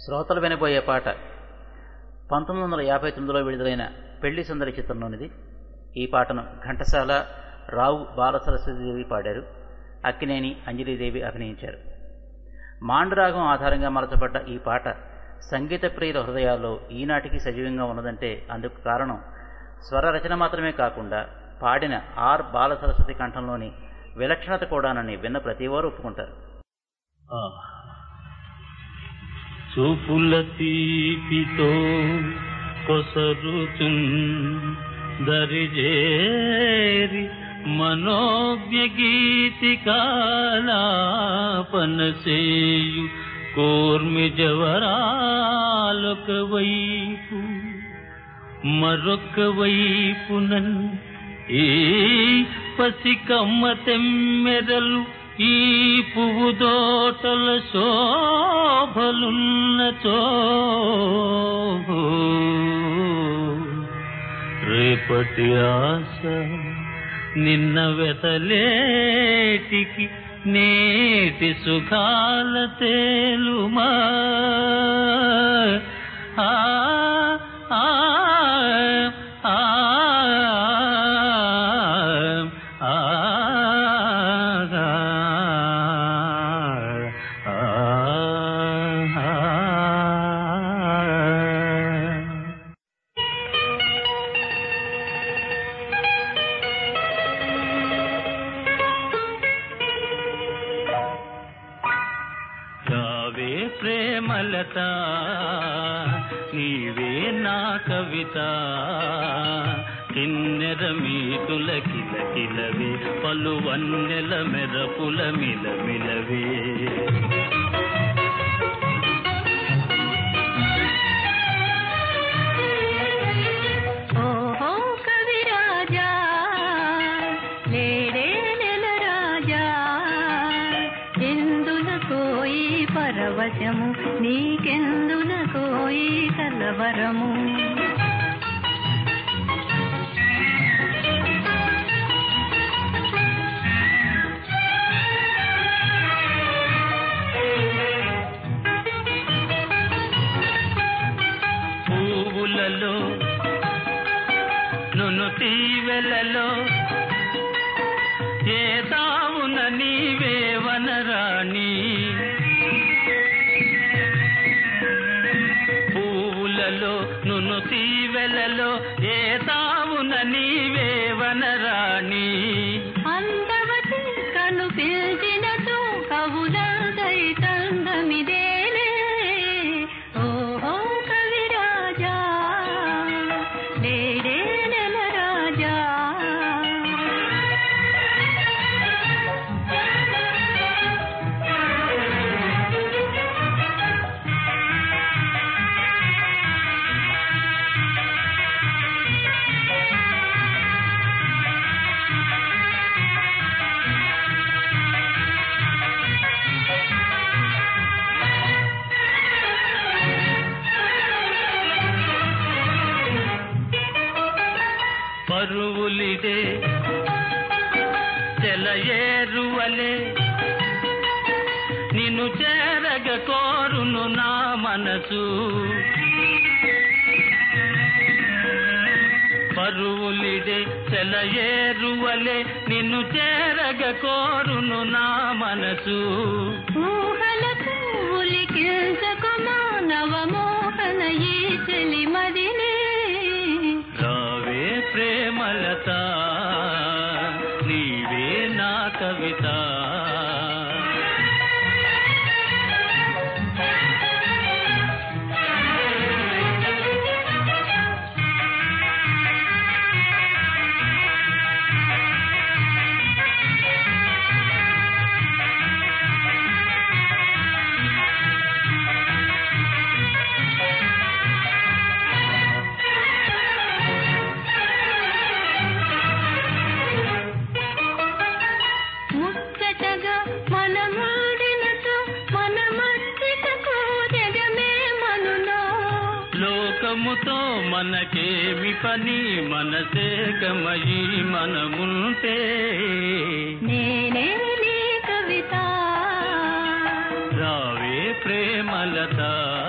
శ్రోతలు వినబోయే పాట పంతొమ్మిది వందల యాభై తొమ్మిదిలో విడుదలైన పెళ్లి సుందరి చిత్రంలోనిది ఈ పాటను ఘంటసాల రావు బాలసరస్వతిదేవి పాడారు అక్కినేని అంజలీదేవి అభినయించారు మాండరాగం ఆధారంగా మలచబడ్డ ఈ పాట సంగీత ప్రియుల హృదయాల్లో ఈనాటికి సజీవంగా ఉన్నదంటే అందుకు కారణం స్వర రచన మాత్రమే కాకుండా పాడిన ఆర్ బాలసరస్వతి కంఠంలోని విలక్షణత కూడానని విన్న ప్రతివారు ఒప్పుకుంటారు చూపుల తీపితో కొసరుచున్ దరిజేరి మనోజ్ఞ గీతికాలాపనసేయు కోర్మి జవరాలొక వైపు మరొక వైపునన్ ఈ పసికమ్మ తెమ్మెరలు ఈ పువ్వు దోటల శోభలున్నచో రేపటి ఆశ నిన్న వెతలేటికి నేటి సుఖాల తేలుమా ఆ ఆ ఆ ఆ రావే ప్రేమలత నీవే నా కవిత కిన్నెర మీతుల కిల కిలవే పలు వన్నెల మెరపుల మిల మిలవే ఓహో కవిరాజా లేడే నెల రాజా ఎందున కోయి పరవశము నీకెందున కోయి కలవరము పువ్వులలో నును తీవెలలో ఏ తావున నీవే వనరాణి పువ్వులలో నును తీవెలలో ఏ తావున నీవే వనరాణి అందవతి కను పిలిచినట్టు కవులందై తందమిదేలే ఓహో కవిరాజా లేడే నెల రాజా పరువులిదే తెలయేరువలే నిన్ను చేరగ కోరును నా మనసు పరువులిదే తెలయేరువలే నిన్ను చేరగ కోరును నా మనసు ఊహలకు ఉలికించకు మానవ మోహన ఈ చెలిమదినే రావే ప్రేమలత నీవే నా కవిత ముచ్చటగా మనమాడినతో మన మధ్యకు జగమే మనులో లోకముతో మనకేమి పని మనసే గమయి మనముంటే నేనే నీ కవిత రావే ప్రేమలత